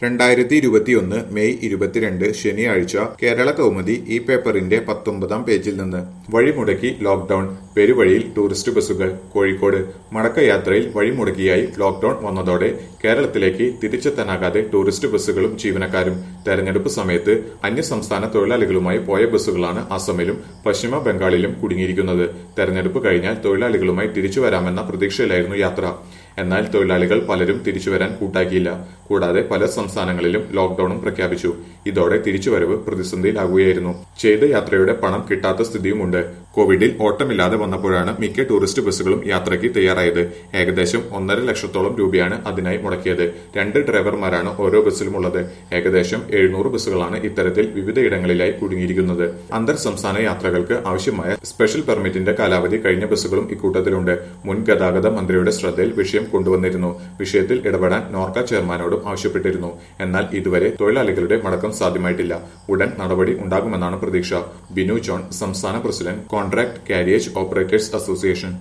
രണ്ടായിരത്തി ഇരുപത്തിയൊന്ന് മെയ് ഇരുപത്തിരണ്ട് ശനിയാഴ്ച കേരള കൗമുദി ഈ പേപ്പറിന്റെ പത്തൊമ്പതാം പേജിൽ നിന്ന് വഴിമുടക്കി ലോക്ഡൌൺ പെരുവഴിയിൽ ടൂറിസ്റ്റ് ബസ്സുകൾ കോഴിക്കോട് മടക്കയാത്രയിൽ വഴിമുടക്കിയായി ലോക്ഡൌൺ വന്നതോടെ കേരളത്തിലേക്ക് തിരിച്ചെത്താനാകാതെ ടൂറിസ്റ്റ് ബസ്സുകളും ജീവനക്കാരും തെരഞ്ഞെടുപ്പ് സമയത്ത് അന്യസംസ്ഥാന തൊഴിലാളികളുമായി പോയ ബസ്സുകളാണ് അസമിലും പശ്ചിമ ബംഗാളിലും കുടുങ്ങിയിരിക്കുന്നത് തെരഞ്ഞെടുപ്പ് കഴിഞ്ഞാൽ തൊഴിലാളികളുമായി തിരിച്ചു വരാമെന്ന പ്രതീക്ഷയിലായിരുന്നു യാത്ര എന്നാൽ തൊഴിലാളികൾ പലരും തിരിച്ചുവരാൻ കൂട്ടാക്കിയില്ല കൂടാതെ പല സംസ്ഥാനങ്ങളിലും ലോക്ഡൌണും പ്രഖ്യാപിച്ചു ഇതോടെ തിരിച്ചുവരവ് പ്രതിസന്ധിയിലാകുകയായിരുന്നു ചെയ്ത യാത്രയുടെ പണം കിട്ടാത്ത സ്ഥിതിയുമുണ്ട് കോവിഡിൽ ഓട്ടമില്ലാതെ വന്നപ്പോഴാണ് മിക്ക ടൂറിസ്റ്റ് ബസ്സുകളും യാത്രയ്ക്ക് തയ്യാറായത് ഏകദേശം ഒന്നര ലക്ഷത്തോളം രൂപയാണ് അതിനായി മുടക്കിയത് രണ്ട് ഡ്രൈവർമാരാണ് ഓരോ ബസ്സിലും ഉള്ളത് ഏകദേശം എഴുന്നൂറ് ബസ്സുകളാണ് ഇത്തരത്തിൽ വിവിധയിടങ്ങളിലായി കുടുങ്ങിയിരിക്കുന്നത് അന്തർ സംസ്ഥാന യാത്രകൾക്ക് ആവശ്യമായ സ്പെഷ്യൽ പെർമിറ്റിന്റെ കാലാവധി കഴിഞ്ഞ ബസ്സുകളും ഇക്കൂട്ടത്തിലുണ്ട് മുൻ ഗതാഗത മന്ത്രിയുടെ ശ്രദ്ധയിൽ വിഷയം കൊണ്ടുവന്നിരുന്നു വിഷയത്തിൽ ഇടപെടാൻ നോർക്ക ചെയർമാനോടും ആവശ്യപ്പെട്ടിരുന്നു എന്നാൽ ഇതുവരെ തൊഴിലാളികളുടെ മടക്കം സാധ്യമായിട്ടില്ല ഉടൻ നടപടി ഉണ്ടാകുമെന്നാണ് പ്രതീക്ഷ ബിനു ജോൺ സംസ്ഥാന president contract carriage operators association